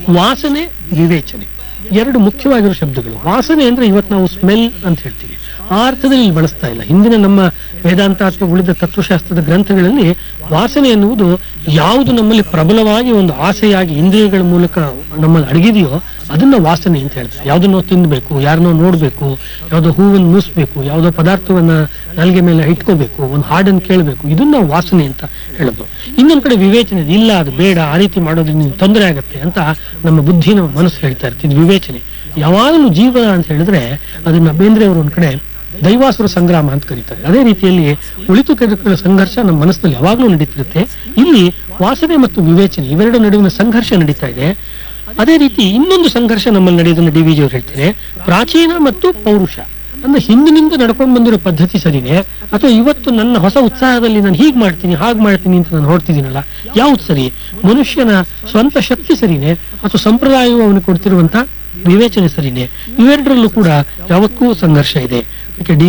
ವಾಸನೆ ವಿವೇಚನೆ ಎರಡು ಮುಖ್ಯವಾಗಿರೋ ಶಬ್ದಗಳು ವಾಸನೆ ಅಂದ್ರೆ ಇವತ್ತು ನಾವು ಸ್ಮೆಲ್ ಅಂತ ಹೇಳ್ತೀವಿ ಆ ಅರ್ಥದಲ್ಲಿ ಇಲ್ಲಿ ಬಳಸ್ತಾ ಇಲ್ಲ ಹಿಂದಿನ ನಮ್ಮ ವೇದಾಂತ ಅಥವಾ ಉಳಿದ ತತ್ವಶಾಸ್ತ್ರದ ಗ್ರಂಥಗಳಲ್ಲಿ ವಾಸನೆ ಎನ್ನುವುದು ಯಾವುದು ನಮ್ಮಲ್ಲಿ ಪ್ರಬಲವಾಗಿ ಒಂದು ಆಸೆಯಾಗಿ ಇಂದ್ರಿಯಗಳ ಮೂಲಕ ನಮ್ಮಲ್ಲಿ ಅಡಗಿದೆಯೋ ಅದನ್ನ ವಾಸನೆ ಅಂತ ಹೇಳ್ತಾರೆ ಯಾವ್ದನ್ನೋ ತಿನ್ಬೇಕು ಯಾರನ್ನೋ ನೋಡ್ಬೇಕು ಯಾವ್ದೋ ಹೂವನ್ನು ಮೂಸ್ಬೇಕು ಯಾವ್ದೋ ಪದಾರ್ಥವನ್ನ ನಾಲ್ಗೆ ಮೇಲೆ ಇಟ್ಕೋಬೇಕು ಒಂದು ಹಾಡನ್ನು ಕೇಳಬೇಕು ಇದನ್ನ ವಾಸನೆ ಅಂತ ಹೇಳೋದು ಇನ್ನೊಂದ್ ಕಡೆ ವಿವೇಚನೆ ಇದೆ. ಇಲ್ಲ ಅದು ಬೇಡ ಆ ರೀತಿ ಮಾಡೋದ್ರಿಂದ ತೊಂದರೆ ಆಗುತ್ತೆ ಅಂತ ನಮ್ಮ ಬುದ್ಧಿ ನಮ್ಮ ಮನಸ್ಸು ಹೇಳ್ತಾ ಇರ್ತೀವಿ ವಿವೇಚನೆ ಯಾವಾಗಲೂ ಜೀವನ ಅಂತ ಹೇಳಿದ್ರೆ ಅದನ್ನ ಬೇಂದ್ರೆ ಅವರು ಒಂದ್ ಕಡೆ ದೈವಾಸುರ ಸಂಗ್ರಾಮ ಅಂತ ಕರೀತಾರೆ ಅದೇ ರೀತಿಯಲ್ಲಿ ಉಳಿತು ಕೆಡುಕುಗಳ ಸಂಘರ್ಷ ನಮ್ಮ ಮನಸ್ಸಿನಲ್ಲಿ ಯಾವಾಗಲೂ ನಡೀತಿರುತ್ತೆ ಇಲ್ಲಿ ವಾಸನೆ ಮತ್ತು ವಿವೇಚನೆ ಇವೆರಡು ನಡುವಿನ ಸಂಘರ್ಷ ನಡೀತಾ ಇದೆ ಅದೇ ರೀತಿ ಇನ್ನೊಂದು ಸಂಘರ್ಷ ನಮ್ಮಲ್ಲಿ ನಡೆಯೋದನ್ನ ಡಿ ವಿಜಿ ಅವರು ಹೇಳ್ತಾರೆ ಪ್ರಾಚೀನ ಮತ್ತು ಪೌರುಷ ಅಂದ್ರೆ ಹಿಂದಿನಿಂದ ನಡ್ಕೊಂಡು ಬಂದಿರೋ ಪದ್ಧತಿ ಸರಿನೇ ಅಥವಾ ಇವತ್ತು ನನ್ನ ಹೊಸ ಉತ್ಸಾಹದಲ್ಲಿ ನಾನು ಹೀಗ್ ಮಾಡ್ತೀನಿ ಹಾಗ್ ಮಾಡ್ತೀನಿ ಅಂತ ನಾನು ಹೊಡ್ತಿದ್ದೀನಲ್ಲ ಯಾವ್ದು ಸರಿ ಮನುಷ್ಯನ ಸ್ವಂತ ಶಕ್ತಿ ಸರಿನೇ ಅಥವಾ ಸಂಪ್ರದಾಯವು ಅವನಿಗೆ ಕೊಡ್ತಿರುವಂತ ವಿವೇಚನೆ ಸರಿನೇ ಇವೆರಡರಲ್ಲೂ ಕೂಡ ಯಾವತ್ತೂ ಸಂಘರ್ಷ ಇದೆ ಅದಕ್ಕೆ ಡಿ